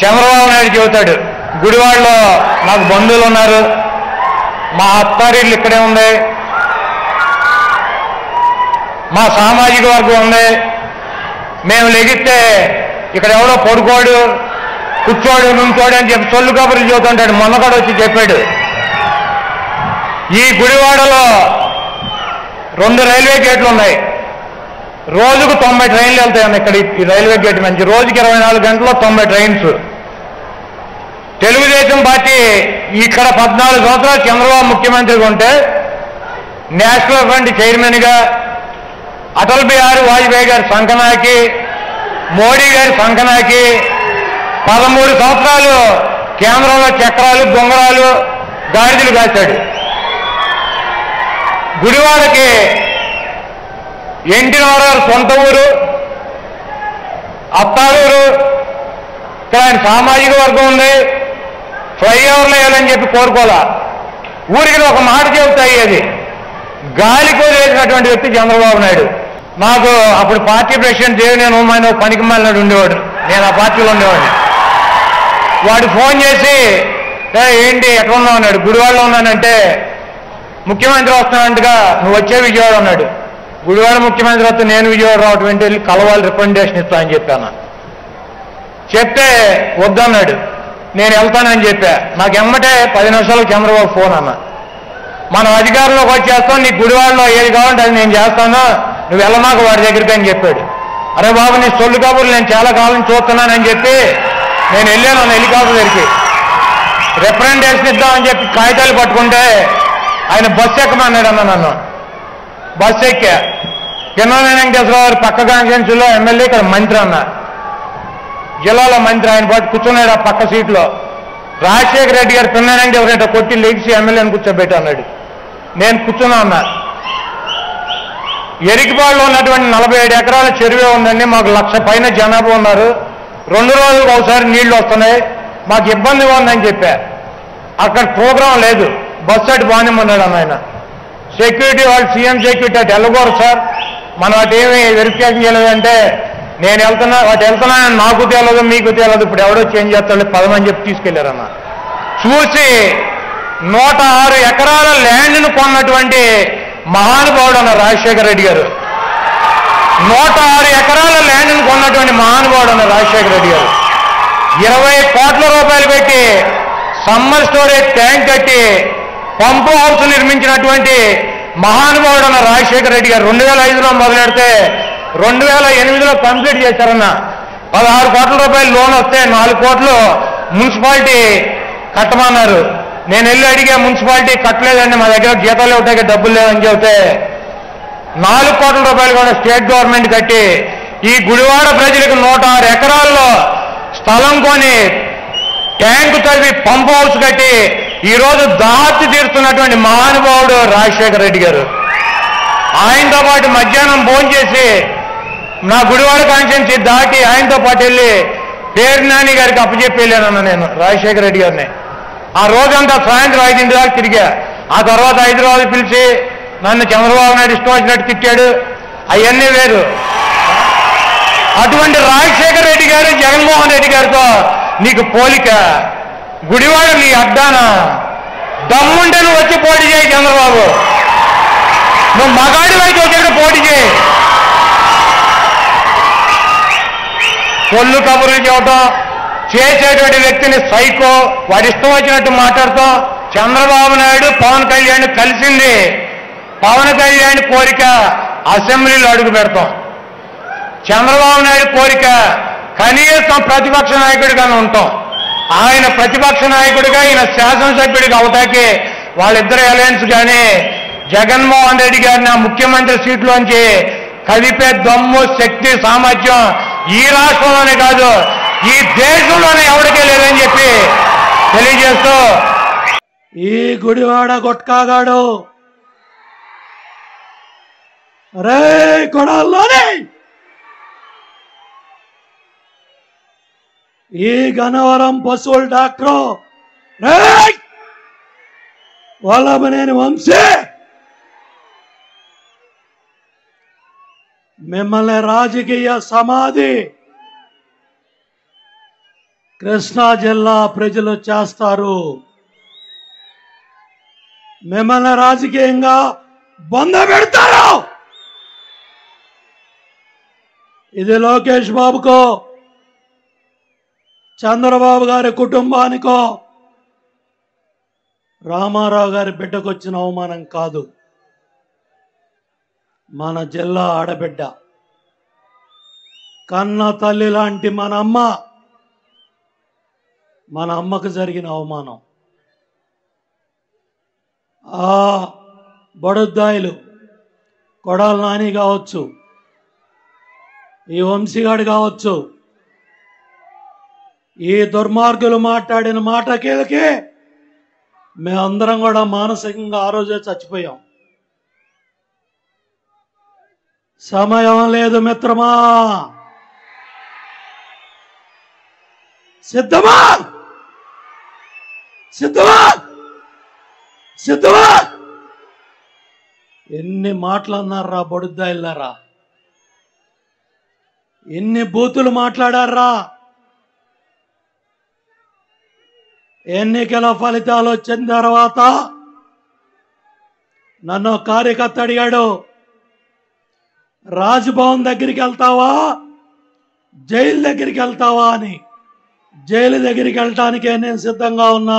చంద్రబాబు నాయుడు చెబుతాడు గుడివాడలో నాకు బంధువులు ఉన్నారు మా అత్తారిల్లు ఇక్కడే ఉంది మా సామాజిక వర్గం ఉంది మేము లెగిస్తే ఇక్కడ ఎవడో పడుకోడు కూర్చోడు నుంచోడు అని చెప్పి సొల్లు కబుర్లు చెబుతుంటాడు మొన్న కూడా వచ్చి చెప్పాడు ఈ గుడివాడలో రెండు రైల్వే గేట్లు ఉన్నాయి రోజుకు తొంభై ట్రైన్లు వెళ్తాయన్న ఇక్కడ ఈ రైల్వే గేట్ నుంచి రోజుకి ఇరవై నాలుగు గంటల్లో తొంభై ట్రైన్స్ తెలుగుదేశం పార్టీ ఇక్కడ పద్నాలుగు సంవత్సరాలు చంద్రబాబు ముఖ్యమంత్రిగా ఉంటే నేషనల్ ఫ్రంట్ చైర్మన్గా అటల్ బిహారీ వాజ్పేయి గారి సంకనాకి మోడీ గారి సంకనాకి పదమూడు సంవత్సరాలు కేంద్రంలో చక్రాలు బొంగరాలు గాడిదలు కాశాడు గుడివాడకి ఎన్టీ రామారావు సొంత ఊరు అత్తారూరు ఇక్కడ ఆయన సామాజిక వర్గం ఉంది ఫ్లైఓవర్లు వేయాలని చెప్పి కోరుకోలే ఊరికి ఒక మాట చెబుతా అయ్యేది గాలి కోరేసినటువంటి వ్యక్తి చంద్రబాబు నాయుడు నాకు అప్పుడు పార్టీ ప్రెసిడెంట్ దేవినేని ఉమ్మాయిని ఒక పనికి మాలినాడు ఉండేవాడు నేను ఆ పార్టీలో ఉండేవాడిని వాడు ఫోన్ చేసి "ఏ, ఏంటి ఎక్కడ ఉన్నావు అన్నాడు గుడివాడలో ఉన్నానంటే ముఖ్యమంత్రి వస్తున్నానంటగా నువ్వు వచ్చే విజయవాడ అన్నాడు గుడివాడ ముఖ్యమంత్రి వస్తే నేను విజయవాడ రావటం ఏంటి వెళ్ళి కలవాలి రికమెండేషన్ ఇస్తా అని చెప్పాను చెప్తే వద్దన్నాడు నేను వెళ్తానని చెప్పా నాకు ఎమ్మటే పది నిమిషాలు చంద్రబాబు ఫోన్ అన్న మనం అధికారంలోకి వచ్చేస్తాం నీ గుడివాడలో ఏది కావాలంటే అది నేను చేస్తాను నువ్వు వెళ్ళమాక వాడి దగ్గరికి అని చెప్పాడు అరే బాబు నీ సొల్లు కబుర్లు నేను చాలా కాలం చూస్తున్నానని చెప్పి నేను వెళ్ళాను అన్న హెలికాప్టర్ దగ్గరికి రిప్రజెంటేషన్ ఇద్దామని చెప్పి కాగితాలు పట్టుకుంటే ఆయన బస్సు ఎక్కమన్నాడు అన్న నన్ను బస్సు ఎక్కా కిన్నర వెంకటేశ్వరరావు గారు పక్క కాన్స్టిట్యూన్సీలో ఎమ్మెల్యే ఇక్కడ మంత్రి అన్న జిల్లాలో మంత్రి ఆయన పాటు కూర్చున్నాడు ఆ పక్క సీట్లో రాజశేఖర రెడ్డి గారు పిన్న వెంకటేశ్వర కొట్టి లెగిసి ఎమ్మెల్యేని కూర్చోబెట్టి అన్నాడు నేను కూర్చున్నా అన్నా ఎరికిపాడులో ఉన్నటువంటి నలభై ఏడు ఎకరాల చెరువే ఉందండి మాకు లక్ష పైన జనాభా ఉన్నారు రెండు రోజులకు ఒకసారి నీళ్లు వస్తున్నాయి మాకు ఇబ్బందిగా ఉందని చెప్పా అక్కడ ప్రోగ్రాం లేదు బస్సు అటు బాగానేమన్నాడు అన్న ఆయన సెక్యూరిటీ వాళ్ళు సీఎం సెక్యూరిటీ అటు వెళ్ళకూడదు సార్ మనం అటు ఏమి వెరిఫికేషన్ చేయలేదంటే నేను వెళ్తున్నా అటు వెళ్తున్నానని నాకు తెలియదు మీకు తెలియదు ఇప్పుడు ఎవడో చేంజ్ చేస్తాడు పదమని చెప్పి తీసుకెళ్లారన్న చూసి నూట ఆరు ఎకరాల ల్యాండ్ను కొన్నటువంటి మహానుభావుడు అన్న రాజశేఖర రెడ్డి గారు నూట ఆరు ఎకరాల ల్యాండ్ను కొన్నటువంటి మహానుభావుడు అన్న రాజశేఖర రెడ్డి గారు ఇరవై కోట్ల రూపాయలు పెట్టి సమ్మర్ స్టోరేజ్ ట్యాంక్ కట్టి పంపు హౌస్ నిర్మించినటువంటి మహానుభావుడు అన్న రాజశేఖర రెడ్డి గారు రెండు వేల ఐదులో మొదలెడితే రెండు వేల ఎనిమిదిలో కంప్లీట్ చేశారన్న పదహారు కోట్ల రూపాయలు లోన్ వస్తే నాలుగు కోట్లు మున్సిపాలిటీ కట్టమన్నారు నేను వెళ్ళి అడిగా మున్సిపాలిటీ కట్టలేదండి మా దగ్గర జీతాలు ఇవ్వటానికి డబ్బులు లేవని చెబితే నాలుగు కోట్ల రూపాయలు కూడా స్టేట్ గవర్నమెంట్ కట్టి ఈ గుడివాడ ప్రజలకు నూట ఆరు ఎకరాల్లో స్థలం కొని ట్యాంకు తవ్వి పంప్ హౌస్ కట్టి ఈ రోజు దాచి తీరుతున్నటువంటి మహానుభావుడు రాజశేఖర రెడ్డి గారు ఆయనతో పాటు మధ్యాహ్నం భోజనం చేసి నా గుడివాడ కాన్స్టిట్యున్సీ దాటి ఆయనతో పాటు వెళ్ళి పేరు నాని గారికి అప్పచెప్పి వెళ్ళానన్న నేను రాజశేఖర రెడ్డి గారిని ఆ రోజంతా సాయంత్రం ఐదింటి దాకా తిరిగా ఆ తర్వాత హైదరాబాద్ పిలిచి నన్ను చంద్రబాబు నాయుడు ఇష్టం వచ్చినట్టు తిట్టాడు అవన్నీ వేరు అటువంటి రాజశేఖర రెడ్డి గారు జగన్మోహన్ రెడ్డి గారితో నీకు పోలిక గుడివాడ నీ అడ్డాన దమ్ముంటే నువ్వు వచ్చి పోటీ చేయి చంద్రబాబు నువ్వు మగాడి వైపు వచ్చి పోటీ చేయి పొల్లు కబుర్లు చెప్పటం చేసేటువంటి వ్యక్తిని సైకో వాడి ఇష్టం వచ్చినట్టు మాట్లాడతాం చంద్రబాబు నాయుడు పవన్ కళ్యాణ్ కలిసింది పవన్ కళ్యాణ్ కోరిక అసెంబ్లీలో అడుగు పెడతాం చంద్రబాబు నాయుడు కోరిక కనీసం ప్రతిపక్ష నాయకుడిగానే ఉంటాం ఆయన ప్రతిపక్ష నాయకుడిగా ఈయన శాసనసభ్యుడిగా అవటానికి వాళ్ళిద్దరు అలయన్స్ కానీ జగన్మోహన్ రెడ్డి గారిని ఆ ముఖ్యమంత్రి సీట్లోంచి కదిపే దమ్ము శక్తి సామర్థ్యం ఈ రాష్ట్రంలోనే కాదు ఈ దేశంలోనే ఎవరికే లేదని చెప్పి తెలియజేస్తూ ఈ గుడివాడ గుట్కాగాడు రే కొడాల్లోనే ఈ గన్నవరం పశువుల డాక్టరు రే వల్లభనేని వంశీ మిమ్మల్ని రాజకీయ సమాధి కృష్ణా జిల్లా ప్రజలు చేస్తారు మిమ్మల్ని రాజకీయంగా బొంద పెడతారు ఇది లోకేష్ బాబుకో చంద్రబాబు గారి కుటుంబానికో రామారావు గారి బిడ్డకొచ్చిన అవమానం కాదు మన జిల్లా ఆడబిడ్డ కన్న తల్లి లాంటి మన అమ్మ మన అమ్మకు జరిగిన అవమానం ఆ బడుద్దాయిలు కొడాల నాని కావచ్చు ఈ వంశీగాడు కావచ్చు ఈ దుర్మార్గులు మాట్లాడిన మాటకేలకే మేమందరం కూడా మానసికంగా ఆ రోజే చచ్చిపోయాం సమయం లేదు మిత్రమా సిద్ధమా సిద్ధమా సిద్ధమా ఎన్ని మాటలు అన్నారా బొడుద్దా ఇల్లారా ఎన్ని బూతులు మాట్లాడారా ఎన్నికల ఫలితాలు వచ్చిన తర్వాత నన్ను ఒక కార్యకర్త అడిగాడు రాజ్భవన్ దగ్గరికి వెళ్తావా జైలు దగ్గరికి వెళ్తావా అని జైలు దగ్గరికి వెళ్ళటానికే నేను సిద్ధంగా ఉన్నా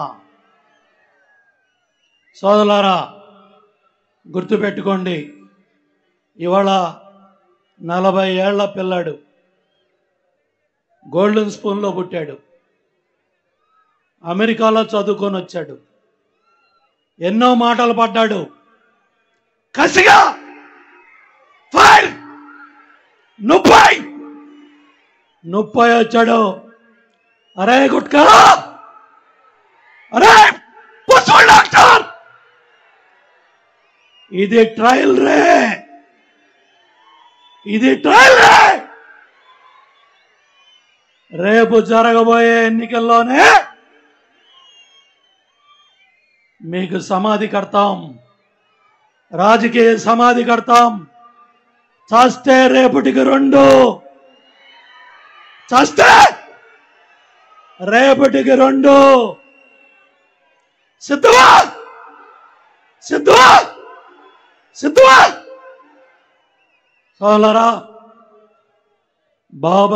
సోదరులారా గుర్తుపెట్టుకోండి ఇవాళ నలభై ఏళ్ల పిల్లాడు గోల్డెన్ స్పూన్లో పుట్టాడు అమెరికాలో చదువుకొని వచ్చాడు ఎన్నో మాటలు పడ్డాడు కసిగా ఫైర్ ముప్పై ముప్పై వచ్చాడు అరే గుట్కా అరే పుష్పల్ డాక్టర్ ఇది ట్రయల్ రే ఇది ట్రయల్ రే రేపు జరగబోయే ఎన్నికల్లోనే మీకు సమాధి కడతాం రాజకీయ సమాధి కడతాం చస్తే రేపటికి రెండు చస్తే రేపటికి రెండు సిద్ధమా సిద్ధమా సిద్ధమా సోలరా బాబా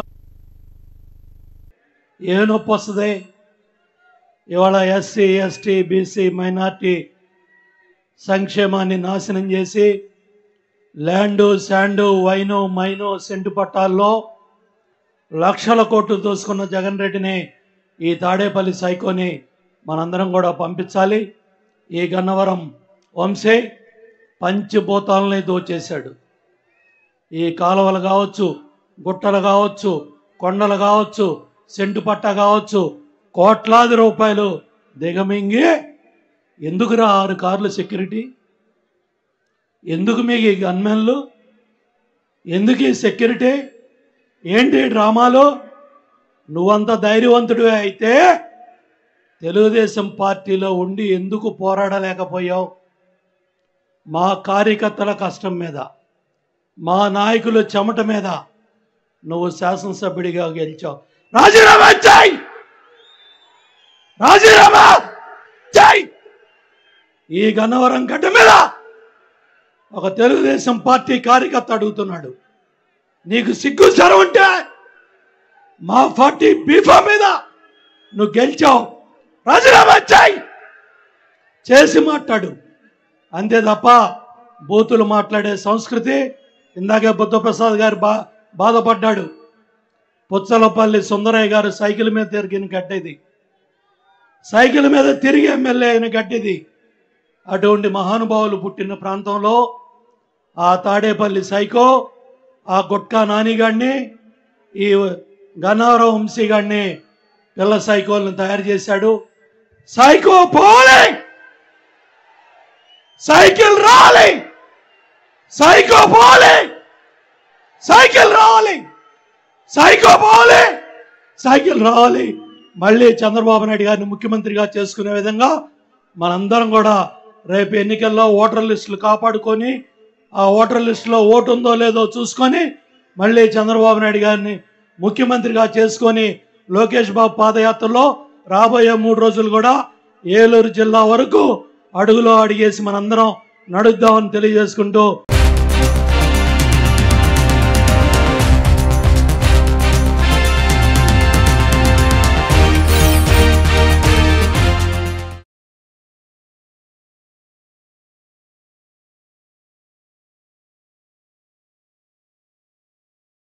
ఏ నొప్పి వస్తుంది ఇవాళ ఎస్సీ ఎస్టీ బీసీ మైనార్టీ సంక్షేమాన్ని నాశనం చేసి land sand wine mine cent పట్టాల్లో లక్షల కోట్లు దోసుకున్న జగన్ రెడ్డిని ఈ తాడేపల్లి సైకోని మనందరం కూడా పంపించాలి ఈ గన్నవరం వంశే పంచిభూతాలని దోచేశాడు ఈ కాలువలు కావచ్చు గుట్టలు కావచ్చు కొండలు కావచ్చు సెంటు పట్ట కావచ్చు కోట్లాది రూపాయలు దిగమింగి ఎందుకురా ఆరు కార్లు సెక్యూరిటీ ఎందుకు మీకు ఈ గన్మెన్లు ఎందుకు ఈ సెక్యూరిటీ ఏంటి ఈ డ్రామాలు నువ్వంత ధైర్యవంతుడివే అయితే తెలుగుదేశం పార్టీలో ఉండి ఎందుకు పోరాడలేకపోయావు మా కార్యకర్తల కష్టం మీద మా నాయకుల చెమట మీద నువ్వు శాసనసభ్యుడిగా గెలిచావు రాజీనామా చేయి రాజీనామా చేయి ఈ గన్నవరం గడ్డ మీద ఒక తెలుగుదేశం పార్టీ కార్యకర్త అడుగుతున్నాడు నీకు సిగ్గు సరం ఉంటే మా పార్టీ బీఫా మీద నువ్వు గెలిచావు రాజీనామా చేయి చేసి మాట్లాడు అంతే తప్ప బూతులు మాట్లాడే సంస్కృతి ఇందాకే బుద్ధప్రసాద్ గారు బా బాధపడ్డాడు పుచ్చలపల్లి సుందరయ్య గారు సైకిల్ మీద తిరిగిన గడ్డేది సైకిల్ మీద తిరిగి ఎమ్మెల్యే అయిన గడ్డిది అటువంటి మహానుభావులు పుట్టిన ప్రాంతంలో ఆ తాడేపల్లి సైకో ఆ గుట్కా నానిగాడిని ఈ గన్నావరం వంశీగాడిని పిల్ల సైకోల్ని తయారు చేశాడు సైకో పోలే సైకిల్ రావాలి సైకో పోలే సైకిల్ రావాలి సైకో పోలే సైకిల్ రావాలి మళ్ళీ చంద్రబాబు నాయుడు గారిని ముఖ్యమంత్రిగా చేసుకునే విధంగా మనందరం కూడా రేపు ఎన్నికల్లో ఓటర్ లిస్టులు కాపాడుకొని ఆ ఓటర్ లిస్టులో ఓటు ఉందో లేదో చూసుకొని మళ్ళీ చంద్రబాబు నాయుడు గారిని ముఖ్యమంత్రిగా చేసుకొని లోకేష్ బాబు పాదయాత్రలో రాబోయే మూడు రోజులు కూడా ఏలూరు జిల్లా వరకు అడుగులో అడిగేసి మనందరం నడుద్దామని తెలియజేసుకుంటూ